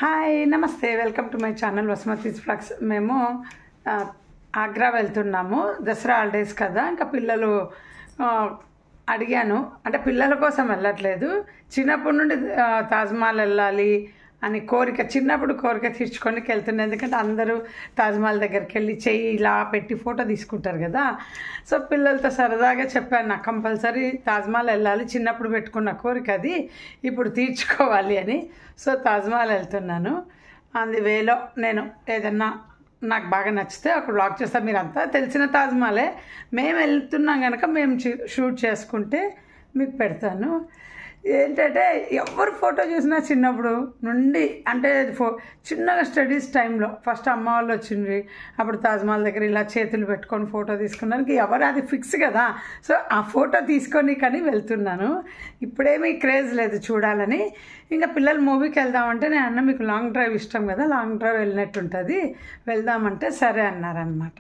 Hi నమస్తే welcome to my channel Vasumathi's vlogs మేము ఆ, ఆగ్రా వెళ్తున్నాము దసరా హాలిడేస్ కదా ఇంకా పిల్లలు ఆ, అడిగాను అంటే పిల్లల కోసం వెళ్ళట్లేదు చిన్నప్పటి నుండి ఆ, తాజ్మహల్ వెళ్ళాలి అని కోరిక చిన్నప్పుడు కోరిక తీర్చుకొని వెళ్తున్నాను ఎందుకంటే అందరూ తాజ్మహల్ దగ్గరికి వెళ్ళి చెయ్యి ఇలా పెట్టి ఫోటో తీసుకుంటారు కదా సో పిల్లలతో సరదాగా చెప్పాను నాకు కంపల్సరీ తాజ్మహల్ వెళ్ళాలి చిన్నప్పుడు పెట్టుకున్న కోరిక అది ఇప్పుడు తీర్చుకోవాలి అని సో తాజ్మహల్ వెళ్తున్నాను అంది వేలో నేను ఏదన్నా నాకు బాగా నచ్చితే ఒక బ్లాగ్ చేస్తాను మీరంతా తెలిసిన తాజ్మహలే మేము వెళ్తున్నాం కనుక మేము చూ- షూట్ చేసుకుంటే మీకు పెడతాను ఏంటంటే ఎవరు ఫోటో చూసినా చిన్నప్పుడు నుండి అంటే ఫో చిన్నగా స్టడీస్ టైంలో ఫస్ట్ అమ్మ వాళ్ళు వచ్చిండ్రి అప్పుడు తాజ్మహల్ దగ్గర ఇలా చేతులు పెట్టుకొని ఫోటో తీసుకున్నానికి ఎవరు అది ఫిక్స్ కదా సో ఆ ఫోటో తీసుకొని కానీ వెళ్తున్నాను ఇప్పుడేమీ క్రేజ్ లేదు చూడాలని ఇంకా పిల్లలు మూవీకి వెళ్దామంటే నేను అన్న మీకు లాంగ్ డ్రైవ్ ఇష్టం కదా లాంగ్ డ్రైవ్ వెళ్ళినట్టుంటుంది వెళ్దామంటే సరే అన్నారనమాట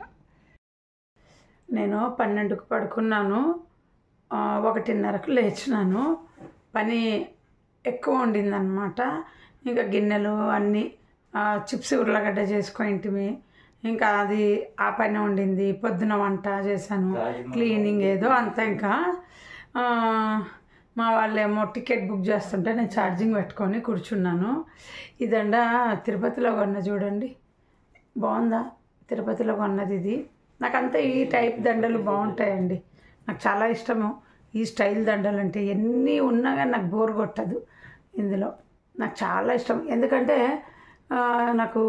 నేను పన్నెండుకు పడుకున్నాను ఆ, ఒకటిన్నరకు లేచినాను పని ఎక్కువ ఉండిందనమాట ఇంకా గిన్నెలు అన్నీ ఆ, చిప్స్ ఉర్లగడ్డ చేసుకుంటిమి ఇంకా అది ఆ పని ఉండింది పొద్దున వంట చేశాను క్లీనింగ్ ఏదో అంతా ఇంకా ఆ, మా వాళ్ళేమో టికెట్ బుక్ చేస్తుంటే నేను ఛార్జింగ్ పెట్టుకొని కూర్చున్నాను ఇదండ తిరుపతిలో కొన్న చూడండి బాగుందా తిరుపతిలో కొన్నది ఇది నాకంతా ఈ టైప్ దండలు బాగుంటాయండి నాకు చాలా ఇష్టము ఈ స్టైల్ దండలు అంటే ఎన్ని ఉన్నా కానీ నాకు బోర్ కొట్టదు ఇందులో నాకు చాలా ఇష్టం ఎందుకంటే ఆ, నాకు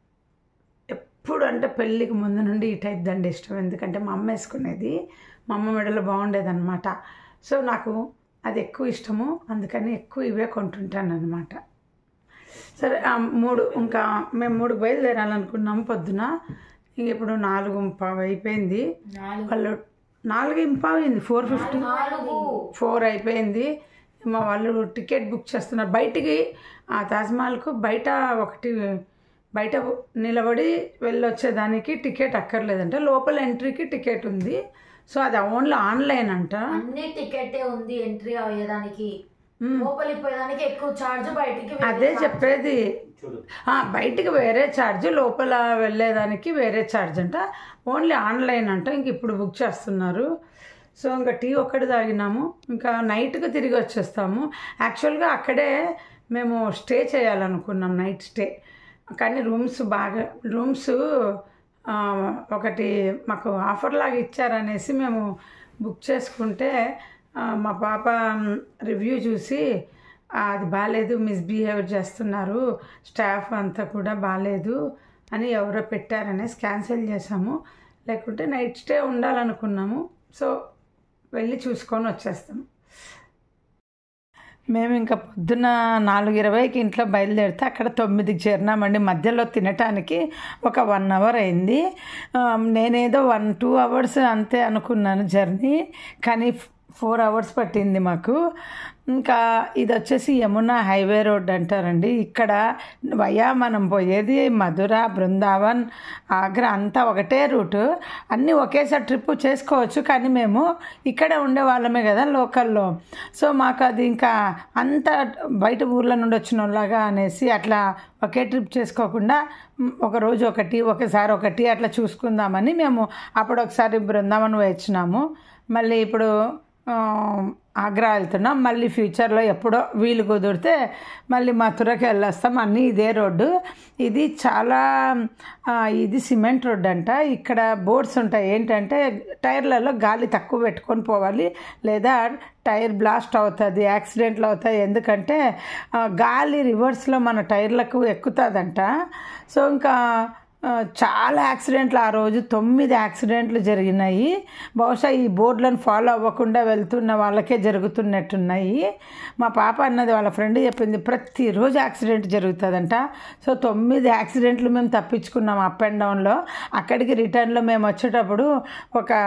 ఎప్పుడు అంటే పెళ్ళికి ముందు నుండి ఈ టైప్ దండ ఇష్టం ఎందుకంటే మా అమ్మ వేసుకునేది మా అమ్మ మెడలో బాగుండేదన్నమాట సో నాకు అది ఎక్కువ ఇష్టము అందుకని ఎక్కువ ఇవే కొంటుంటాను అనమాట సరే ఆ మూడు ఇంకా మేము మూడు బయలుదేరాలనుకున్నాము పొద్దున ఇంక ఇప్పుడు నాలుగు పావు అయిపోయింది వాళ్ళు నాలుగు ఇంపావు అయింది ఫోర్ ఫిఫ్టీ ఫోర్ అయిపోయింది మా వాళ్ళు టికెట్ బుక్ చేస్తున్నారు బయటికి ఆ తాజ్మహల్కు బయట ఒకటి బయట నిలబడి వెళ్ళొచ్చేదానికి టికెట్ అక్కర్లేదంట లోపల ఎంట్రీకి టికెట్ ఉంది సో అది ఓన్లీ ఆన్లైన్ అంట అన్ని టికెటే ఉంది ఎంట్రీ అయ్యేదానికి లోపలికి పోయేదానికి ఎక్కువ చార్జ్ బయటికి అదే చెప్పేది ఆ, బయటికి వేరే ఛార్జ్ లోపల వెళ్ళేదానికి వేరే ఛార్జ్ అంట ఓన్లీ ఆన్లైన్ అంట ఇంక ఇప్పుడు బుక్ చేస్తున్నారు సో ఇంకా టీ ఒక్కటి తాగినాము ఇంకా నైట్కి తిరిగి వచ్చేస్తాము యాక్చువల్గా అక్కడే మేము స్టే చేయాలనుకున్నాం నైట్ స్టే కానీ రూమ్స్ బాగా రూమ్స్ ఆ, ఒకటి మాకు ఆఫర్ లాగా ఇచ్చారనేసి మేము బుక్ చేసుకుంటే ఆ, మా పాప రివ్యూ చూసి "ఆ, అది బాగాలేదు మిస్బిహేవ్ చేస్తున్నారు స్టాఫ్ అంతా కూడా బాగాలేదు అని ఎవరో పెట్టారనేసి క్యాన్సిల్ చేసాము లేకుంటే నైట్ స్టే ఉండాలనుకున్నాము సో వెళ్ళి చూసుకొని వచ్చేస్తాము మేము ఇంకా పొద్దున నాలుగు ఇరవైకి ఇంట్లో బయలుదేరితే అక్కడ తొమ్మిదికి చేరినామండి మధ్యలో తినటానికి ఒక వన్ అవర్ అయింది ఆ, నేనేదో వన్ టూ అవర్స్ అంతే అనుకున్నాను జర్నీ కానీ ఫోర్ అవర్స్ పట్టింది మాకు ఇంకా ఇది వచ్చేసి యమునా హైవే రోడ్ అంటారండి ఇక్కడ వయా మనం పోయేది మధుర బృందావన్ ఆగ్రా అంతా ఒకటే రూటు అన్నీ ఒకేసారి ట్రిప్ చేసుకోవచ్చు కానీ మేము ఇక్కడే ఉండే వాళ్ళమే కదా లోకల్లో సో మాకు అది ఇంకా అంత బయట ఊర్ల నుండి వచ్చిన వాళ్ళగా అనేసి అట్లా ఒకే ట్రిప్ చేసుకోకుండా మ్, ఒక రోజు ఒకటి ఒకసారి ఒకటి అట్లా చూసుకుందామని మేము అప్పుడు ఒకసారి బృందావన్ వచ్చినాము మళ్ళీ ఇప్పుడు ఆ, ఆగ్రా వెళ్తున్నాం మళ్ళీ ఫ్యూచర్లో ఎప్పుడో వీలు కుదిరితే మళ్ళీ మథురకి వెళ్ళొస్తాం అన్నీ ఇదే రోడ్డు ఇది చాలా ఆ, ఇది సిమెంట్ రోడ్ అంట ఇక్కడ బోర్డ్స్ ఉంటాయి ఏంటంటే టైర్లలో గాలి తక్కువ పెట్టుకొని పోవాలి లేదా టైర్ బ్లాస్ట్ అవుతుంది యాక్సిడెంట్లు అవుతాయి ఎందుకంటే ఆ, గాలి రివర్స్లో మన టైర్లకు ఎక్కుతుందంట సో ఇంకా ఆ, చాలా యాక్సిడెంట్లు ఆ రోజు తొమ్మిది యాక్సిడెంట్లు జరిగినాయి బహుశా ఈ బోర్డులను ఫాలో అవ్వకుండా వెళ్తున్న వాళ్ళకే జరుగుతున్నట్టున్నాయి మా పాప అన్నది వాళ్ళ ఫ్రెండ్ చెప్పింది ప్రతిరోజు యాక్సిడెంట్ జరుగుతుందంట సో తొమ్మిది యాక్సిడెంట్లు మేము తప్పించుకున్నాం అప్ అండ్ డౌన్లో అక్కడికి రిటర్న్లో మేము వచ్చేటప్పుడు ఒక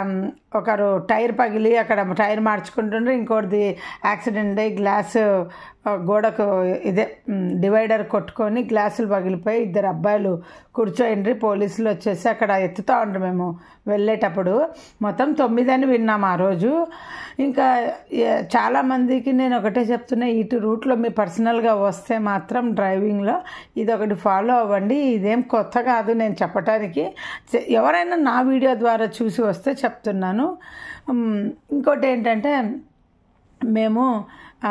ఒకరు టైర్ పగిలి అక్కడ టైర్ మార్చుకుంటుండ్రు ఇంకోటిది యాక్సిడెంట్ అయ్యి గ్లాసు ఆ, గోడకు ఇదే ఉమ్, డివైడర్ కొట్టుకొని గ్లాసులు పగిలిపోయి ఇద్దరు అబ్బాయిలు కూర్చోయిండ్రి పోలీసులు వచ్చేసి అక్కడ ఎత్తుతా ఉండ్రు మేము వెళ్ళేటప్పుడు మొత్తం తొమ్మిది అని విన్నాం ఆ రోజు ఇంకా ఏ- చాలామందికి నేను ఒకటే చెప్తున్నా ఇటు రూట్లో మీ పర్సనల్గా వస్తే మాత్రం డ్రైవింగ్లో ఇది ఒకటి ఫాలో అవ్వండి ఇదేం కొత్త కాదు నేను చెప్పటానికి చె- ఎవరైనా నా వీడియో ద్వారా చూసి వస్తే చెప్తున్నాను ఉమ్, ఇంకోటి ఏంటంటే మేము ఆ,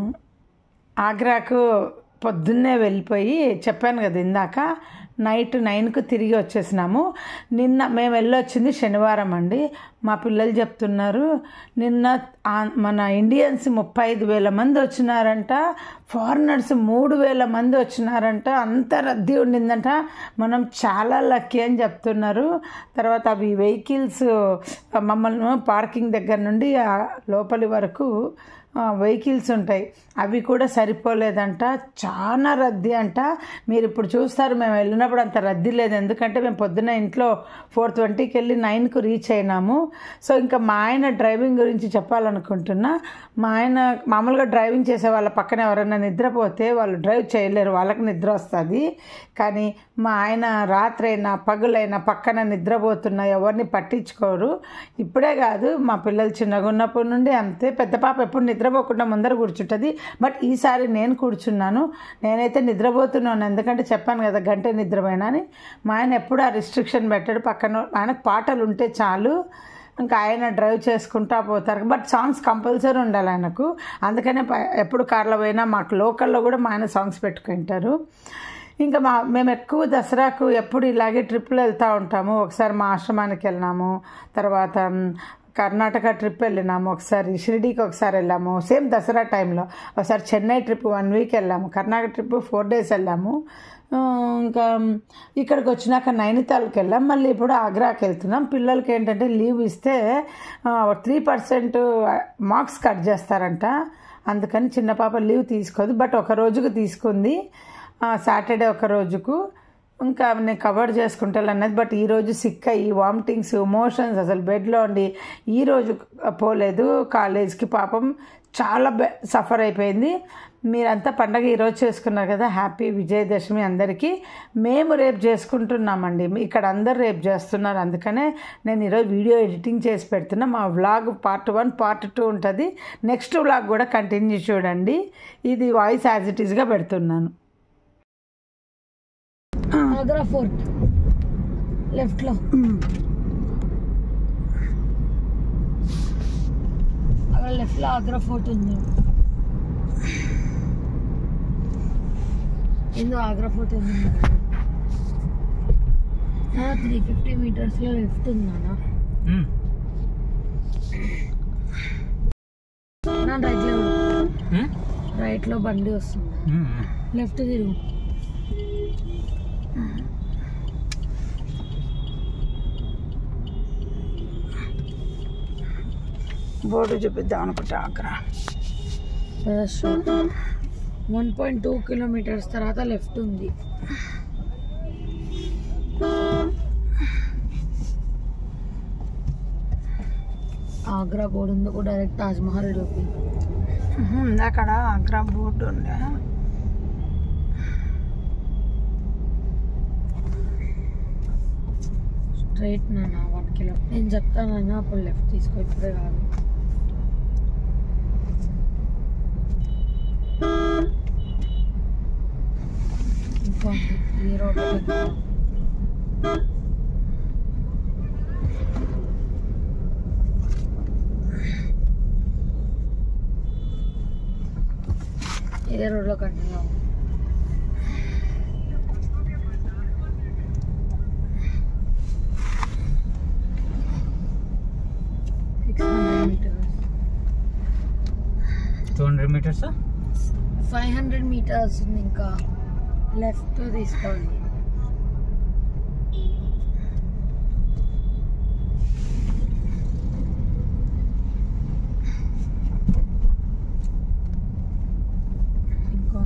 ఆగ్రాకు పొద్దున్నే వెళ్ళిపోయి చెప్పాను కదా ఇందాక నైట్ నైన్కు తిరిగి వచ్చేసినాము నిన్న మేము వెళ్ళొచ్చింది శనివారం అండి మా పిల్లలు చెప్తున్నారు నిన్న ఆ- మన ఇండియన్స్ ముప్పై ఐదు వేల మంది వచ్చినారంట ఫారినర్స్ మూడు వేల మంది వచ్చినారంట అంత రద్దీ ఉండిందంట మనం చాలా లక్కీ అని చెప్తున్నారు తర్వాత అవి వెహికల్స్ మమ్మల్ని పార్కింగ్ దగ్గర నుండి ఆ లోపలి వరకు వెహికల్స్ ఉంటాయి అవి కూడా సరిపోలేదంట చాలా రద్దీ అంట మీరు ఇప్పుడు చూస్తారు మేము వెళ్ళినప్పుడు అంత రద్దీ లేదు ఎందుకంటే మేము పొద్దున్న ఇంట్లో ఫోర్ ట్వంటీకి వెళ్ళి నైన్కు రీచ్ అయినాము సో ఇంకా మా ఆయన డ్రైవింగ్ గురించి చెప్పాలనుకుంటున్నా మా ఆయన మామూలుగా డ్రైవింగ్ చేసే వాళ్ళ పక్కన ఎవరైనా నిద్రపోతే వాళ్ళు డ్రైవ్ చేయలేరు వాళ్ళకి నిద్ర వస్తుంది కానీ మా ఆయన రాత్రైనా పగులైనా పక్కన నిద్రపోతున్నా ఎవరిని పట్టించుకోరు ఇప్పుడే కాదు మా పిల్లలు చిన్నగా ఉన్నప్పటి నుండి అంతే పెద్ద పాప ఎప్పుడు నిద్రపోకుండా ముందర కూర్చుంటుంది బట్ ఈసారి నేను కూర్చున్నాను నేనైతే నిద్రపోతున్నాను ఎందుకంటే చెప్పాను కదా గంట నిద్రపోయినా అని మా ఆయన ఎప్పుడు ఆ రిస్ట్రిక్షన్ పెట్టాడు పక్కన ఆయనకు పాటలు ఉంటే చాలు ఇంకా ఆయన డ్రైవ్ చేసుకుంటా పోతారు బట్ సాంగ్స్ కంపల్సరీ ఉండాలి ఆయనకు అందుకనే ప- ఎప్పుడు కార్లో పోయినా మాకు లోకల్లో కూడా మా ఆయన సాంగ్స్ పెట్టుకుంటారు ఇంకా మా మేము ఎక్కువ దసరాకు ఎప్పుడు ఇలాగే ట్రిప్లు వెళ్తూ ఉంటాము ఒకసారి మా ఆశ్రమానికి వెళ్ళినాము తర్వాత మ్, కర్ణాటక ట్రిప్ వెళ్ళినాము ఒకసారి షిరిడీకి ఒకసారి వెళ్ళాము సేమ్ దసరా టైంలో ఒకసారి చెన్నై ట్రిప్ వన్ వీక్ వెళ్ళాము కర్ణాటక ట్రిప్ ఫోర్ డేస్ వెళ్ళాము ఆ, ఇంకా ఇక్కడికి వచ్చినాక నైనితాల్కి వెళ్ళాం మళ్ళీ ఇప్పుడు ఆగ్రాకి వెళ్తున్నాం పిల్లలకి ఏంటంటే లీవ్ ఇస్తే త్రీ పర్సెంట్ మార్క్స్ కట్ చేస్తారంట అందుకని చిన్న పాప లీవ్ తీసుకోదు బట్ ఒక రోజుకు తీసుకుంది సాటర్డే ఒక రోజుకు ఇంకా నేను కవర్ చేసుకుంటాను అన్నది బట్ ఈరోజు సిక్ అయ్యి వామిటింగ్స్ మోషన్స్ అసలు బెడ్లో ఉండి ఈరోజు పోలేదు కాలేజ్కి పాపం చాలా బె సఫర్ అయిపోయింది మీరంతా పండగ ఈరోజు చేసుకున్నారు కదా హ్యాపీ విజయదశమి అందరికీ మేము రేపు చేసుకుంటున్నామండి ఇక్కడ అందరు రేపు చేస్తున్నారు అందుకనే నేను ఈరోజు వీడియో ఎడిటింగ్ చేసి పెడుతున్నా మా vlog part one part two ఉంటుంది నెక్స్ట్ వ్లాగ్ కూడా కంటిన్యూ చూడండి ఇది వాయిస్ యాజ్ ఇట్ ఈస్గా పెడుతున్నాను ఆగ్రా ఫోర్ట్ లెఫ్ట్ లో అక్కడ లెఫ్ట్ లో ఆగ్రా ఫోర్ట్ ఉంది ఏందో ఆగ్రా ఫోర్ట్ ఉంది త్రీ ఫిఫ్టీ మీటర్స్ లో లెఫ్ట్ ఉందా రైట్ లో రైట్ లో బండి వస్తుంది లెఫ్ట్ తిరుగు బోర్డు చూపిద్దాం అనుకుంటా అక్కడ వన్ పాయింట్ టూ కిలోమీటర్స్ తర్వాత లెఫ్ట్ ఉంది ఆగ్రా బోర్డు ఉంది కూడా డైరెక్ట్ తాజ్ మహల్ లోకి అక్కడ అగ్రా బోర్డు ఉండే స్ట్రైట్ నాన్న వన్ కిలో నేను చెప్తానన్నా అప్పుడు లెఫ్ట్ తీసుకో ఇప్పుడే కాదు ఇంకా ఉంది. ఈ రోడ్ ఇదే రోడ్లో కంటిన్యూ అవ్వు. Six hundred metres two hundred metres five hundred metres ఉంది ఇంకా లెఫ్ట్ తీసుకోండి ఇంకా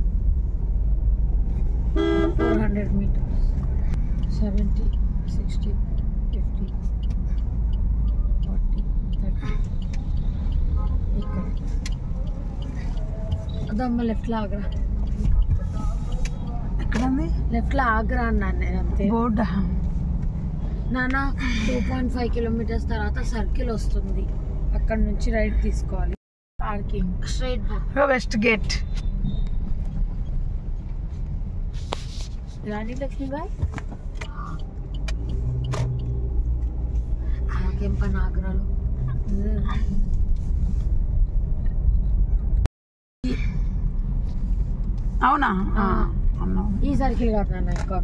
four hundred metres seventy sixty fifty forty ఇక్కడ అదమ్మ లెఫ్ట్లో ఆగ్రా ఎక్కడుంది లెఫ్ట్లో ఆగ్రా అన్నాను నేను అంతే బోర్డా నాన్న టూ పాయింట్ ఫైవ్ కిలోమీటర్స్ తర్వాత సర్కిల్ వస్తుంది అక్కడ నుంచి రైట్ తీసుకోవాలి parking straight west gate Rani Lakshmibai నాకేం పని ఆగ్రాలో అవునా ఆ. అన్నావు ఈ సర్కిల్ కాదు నాన్న ఎక్కువ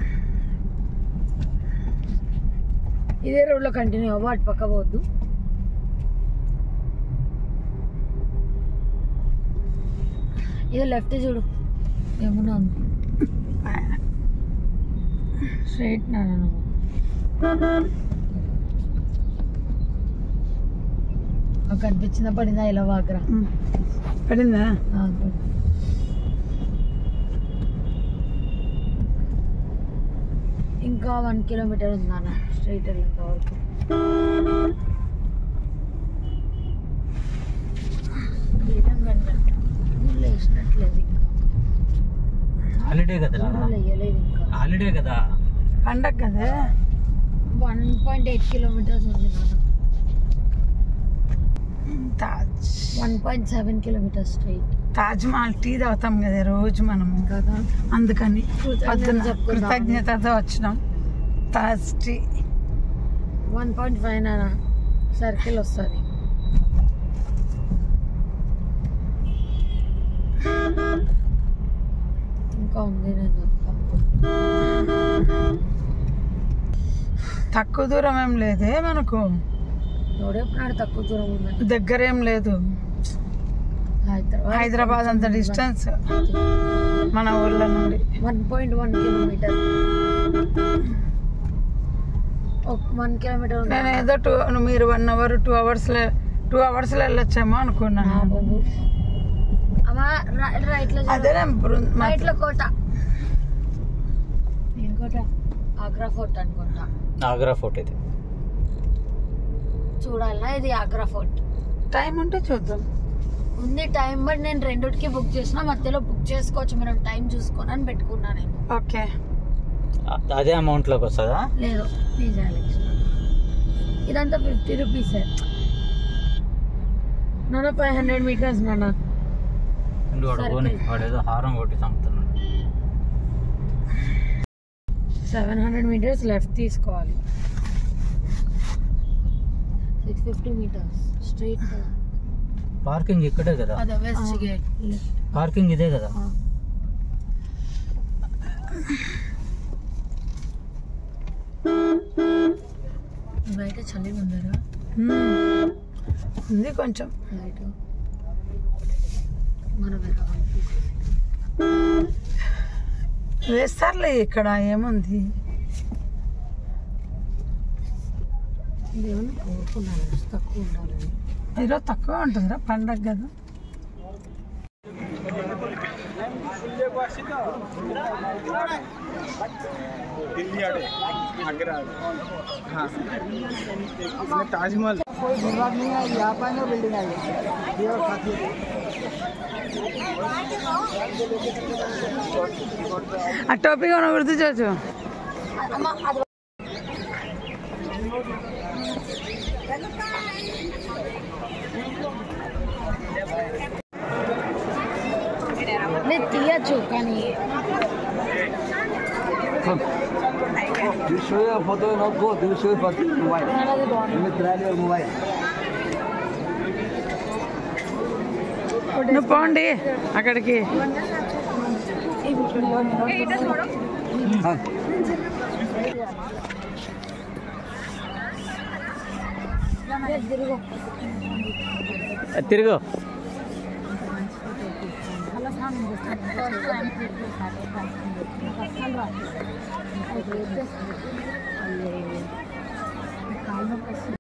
ఇదే రోడ్లో కంటిన్యూ అవ్వ అటు పక్క పోవద్దు ఇది లెఫ్ట్ చూడు ఏమన్నా ఉంది స్ట్రైట్ నాన్న నువ్వు నాకు కనిపించిందా పడిందా ఇలా వాగ్రా ఉమ్. పడిందా ఆ, పడి. ఇంకా వన్ కిలోమీటర్ ఉందన్న స్ట్రైట్ వెళ్ళేంత వరకు దీనం కనిపెట్టు. ఊళ్ళో వేసినట్లేదు ఇంకా హాలిడే కదరా ఊళ్ళో వేయలేదు ఇంకా హాలిడే కదా పండగ కదా వన్ పాయింట్ ఎయిట్ కిలోమీటర్స్ ఉంది నాన్న Taj one point seven kilometres straight Taj Mahal tea తాగుతాం కదా రోజు మనము కదా అందుకని కృతజ్ఞత పొద్దున్న చెప్పుకుందామని. కృతజ్ఞతతో వచ్చినాం Taj tea one point five నాన్న సర్కిల్ వస్తుంది ఇంకా ఉంది నేను చెప్తా తక్కువ దూరం ఏం లేదే మనకు ఎవడెప్పుడు తక్కువ దూరం ఉందని దగ్గర ఏం లేదు హైదరాబాద్ హైదరాబాద్ అంత డిస్టెన్స్ మన ఊర్ల నుండి వన్ పాయింట్ వన్ కిలోమీటర్ ఒక వన్ కిలోమీటర్ ఉంది నేను ఏదో టూ మీరు వన్ అవర్ టూ అవర్స్లో టూ అవర్స్లో వెళ్ళొచ్చేమో అనుకున్నాను ఆ బాబు అమ్మా ర- రైట్లో చూడు. అదే రైట్లో కోట ఏం కోట ఆగ్రా ఫోర్ట్ అనుకుంటా ఆగ్రా ఫోర్ట్ అయితే చూడాలనా ఇది ఆగ్రా ఫోర్ట్ టైం ఉంటే చూద్దాం ఉంది టైం బట్ నేను రెండుకి బుక్ చేసిన మధ్యలో బుక్ చేసుకోవచ్చు మనం టైం చూసుకొని అని పెట్టుకున్నా నేను ఓకే అ- అదే అమౌంట్ లోకి వస్తుందా లేదు ప్లీజ్ అలెక్స్ ఇదంతా ఫిఫ్టీ రూపీసే నాన్న ఫైవ్ హండ్రెడ్ మీటర్స్ నాన్న ఇంటి వాడు పోనీ వాడు ఏదో హారం కొట్టి చంపుతున్నాడు సెవెన్ హండ్రెడ్ మీటర్స్ లెఫ్ట్ తీసుకోవాలి six fifty metres straight parking ఇక్కడే కదా అదే వెస్ట్ గేట్ పార్కింగ్ ఇదే కదా బయట చలి ఉందరా మ్మ్. ఉంది కొంచెం లైట్ మన వేస్తారులే ఇక్కడ ఏముంది ఇదేమన్నా కోరుకున్నాను తక్కువ ఉండాలని ఈరోజు తక్కువ ఉంటుందిరా పండగ కదా दिल्ली आड़े आगरा आड़े हाँ इसमें ताजमहल कोई विभाग नहीं है यहाँ पर ना बिल्डिंग आई है ये और ఆ టోపీ కూడా గుర్తు చూచు నేను తీయచ్చు కానీ You show your photo and not go. You show your first mobile. మనది బాగుంది You try your mobile. నువ్వు పోండి అక్కడికి हाँ తిరుగు తిరుగు కాళ్ళు